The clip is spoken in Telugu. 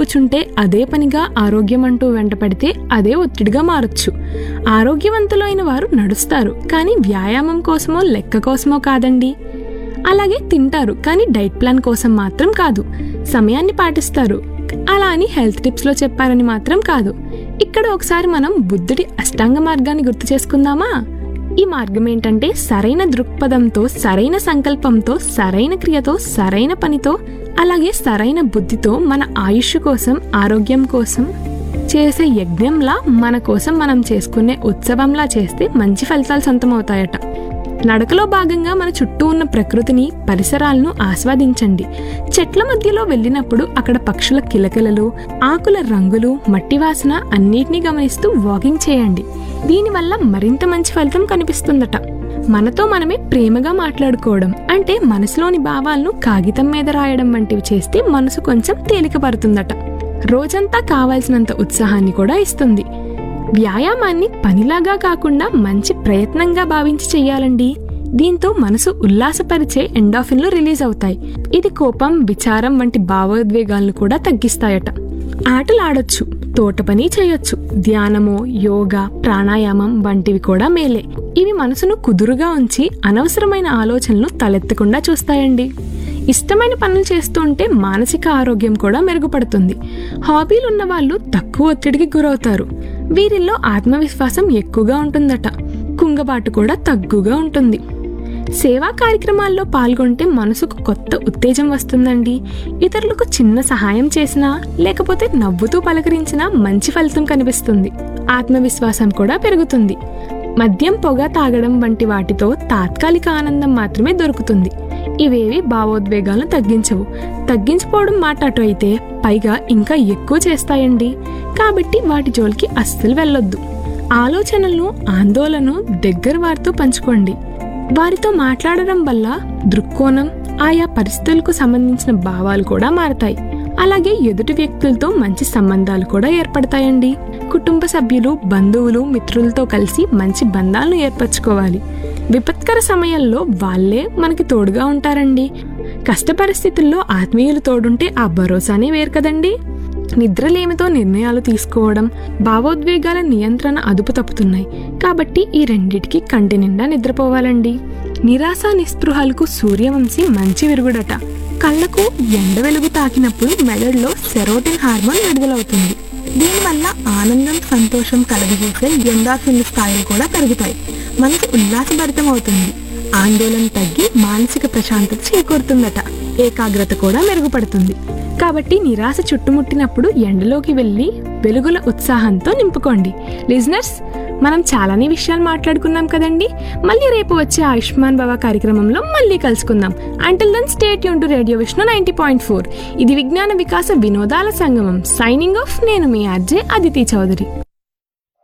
కూర్చుంటే అదే పనిగా ఆరోగ్యం అంటూ వెంటపడితే అదే ఒత్తిడిగా మారొచ్చు ఆరోగ్యవంతులైన వారు నడుస్తారు కానీ వ్యాయామం కోసమో లెక్క కోసమో కాదండి అలాగే తింటారు కానీ డైట్ ప్లాన్ కోసం మాత్రం కాదు సమయాన్ని పాటిస్తారు అలా అని హెల్త్ టిప్స్లో చెప్పారని మాత్రం కాదు ఇక్కడ ఒకసారి మనం బుద్ధుడి అష్టాంగ మార్గాన్ని గుర్తు చేసుకుందామా ఈ మార్గం ఏంటంటే సరైన దృక్పథంతో సరైన సంకల్పంతో సరైన క్రియతో సరైన పనితో అలాగే సరైన బుద్ధితో మన ఆయుష్ కోసం ఆరోగ్యం కోసం చేసే యజ్ఞంలా మన కోసం మనం చేసుకునే ఉత్సవంలా చేస్తే మంచి ఫలితాలు సొంతమవుతాయట నడకలో భాగంగా మన చుట్టూ ఉన్న ప్రకృతిని పరిసరాలను ఆస్వాదించండి చెట్ల మధ్యలో వెళ్ళినప్పుడు అక్కడ పక్షుల కిలకిలలు ఆకుల రంగులు మట్టి వాసన అన్నిటినీ గమనిస్తూ వాకింగ్ చేయండి దీనివల్ల మరింత మంచి ఫలితం కనిపిస్తుందట మనతో మనమే ప్రేమగా మాట్లాడుకోవడం అంటే మనసులోని భావాలను కాగితం మీద రాయడం వంటివి చేస్తే మనసు కొంచెం తేలికపడుతుందట రోజంతా కావాల్సినంత ఉత్సాహాన్ని కూడా ఇస్తుంది వ్యాయామాన్ని పనిలాగా కాకుండా మంచి ప్రయత్నంగా భావించి చెయ్యాలండి దీంతో మనసు ఉల్లాసపరిచే ఎండాఫిన్లు రిలీజ్ అవుతాయి ఇది కోపం విచారం వంటి భావోద్వేగాలను కూడా తగ్గిస్తాయట ఆటలు ఆడొచ్చు తోట పని చేయొచ్చు ధ్యానము యోగా ప్రాణాయామం వంటివి కూడా మేలే ఇవి మనసును కుదురుగా ఉంచి అనవసరమైన ఆలోచనలు తలెత్తకుండా చూస్తాయండి ఇష్టమైన పనులు చేస్తుంటే మానసిక ఆరోగ్యం కూడా మెరుగుపడుతుంది హాబీలు ఉన్న వాళ్ళు తక్కువ ఒత్తిడికి గురవుతారు వీరిల్లో ఆత్మవిశ్వాసం ఎక్కువగా ఉంటుందట కుంగబాటు కూడా తగ్గుగా ఉంటుంది సేవా కార్యక్రమాల్లో పాల్గొంటే మనసుకు కొత్త ఉత్తేజం వస్తుందండి ఇతరులకు చిన్న సహాయం చేసినా లేకపోతే నవ్వుతూ పలకరించినా మంచి ఫలితం కనిపిస్తుంది ఆత్మవిశ్వాసం కూడా పెరుగుతుంది మద్యం పొగ తాగడం వంటి వాటితో తాత్కాలిక ఆనందం మాత్రమే దొరుకుతుంది ఇవేవి భావోద్వేగాలను తగ్గించవు తగ్గించుకోవడం మాట అటు అయితే పైగా ఇంకా ఎక్కువ చేస్తాయండి కాబట్టి వాటి జోలికి అస్సలు వెళ్ళొద్దు ఆలోచనలను ఆందోళనను దగ్గర వారితో పంచుకోండి వారితో మాట్లాడడం వల్ల దృక్కోణం ఆయా పరిస్థితులకు సంబంధించిన భావాలు కూడా మారతాయి అలాగే ఎదుటి వ్యక్తులతో మంచి సంబంధాలు కూడా ఏర్పడతాయండి కుటుంబ సభ్యులు బంధువులు మిత్రులతో కలిసి మంచి బంధాలను ఏర్పరచుకోవాలి విపత్కర సమయంలో వాళ్ళే మనకి తోడుగా ఉంటారండి కష్ట పరిస్థితుల్లో ఆత్మీయులు తోడుంటే ఆ భరోసానే వేరు కదండి నిద్రలేమితో నిర్ణయాలు తీసుకోవడం భావోద్వేగాల నియంత్రణ అదుపు తప్పుతున్నాయి కాబట్టి ఈ రెండిటికి కంటి నిండా నిద్రపోవాలండి నిరాశ నిస్పృహలకు సూర్యవంశీ మంచి విరుగుడట కళ్ళకు ఎండ వెలుగు తాకినప్పుడు మెదడులో సెరోటిన్ హార్మోన్ విడుదలవుతుంది దీనివల్ల ఆనందం సంతోషం కలగజేసే ఎండాఫిన్ స్థాయిలు కూడా పెరుగుతాయి మనసు ఉల్లాసభరితం అవుతుంది ఆందోళన తగ్గి మానసిక ప్రశాంతత చేకూరుతుందట ఏకాగ్రత కూడా మెరుగుపడుతుంది కాబట్టి నిరాశ చుట్టుముట్టినప్పుడు ఎండలోకి వెళ్ళి వెలుగుల ఉత్సాహంతో నింపుకోండి లిజనర్స్ మనం చాలానే విషయాలు మాట్లాడుకున్నాం కదండి మళ్ళీ రేపు వచ్చే ఆయుష్మాన్ భవ కార్యక్రమంలో మళ్ళీ కలుసుకుందాం అంటిల్ దెన్ స్టేట్ యూన్ to radio Vishnu ninety point four ఇది విజ్ఞాన వికాస వినోదాల సంగమం సైనింగ్ ఆఫ్ నేను మీ ఆర్జే అదితి చౌదరి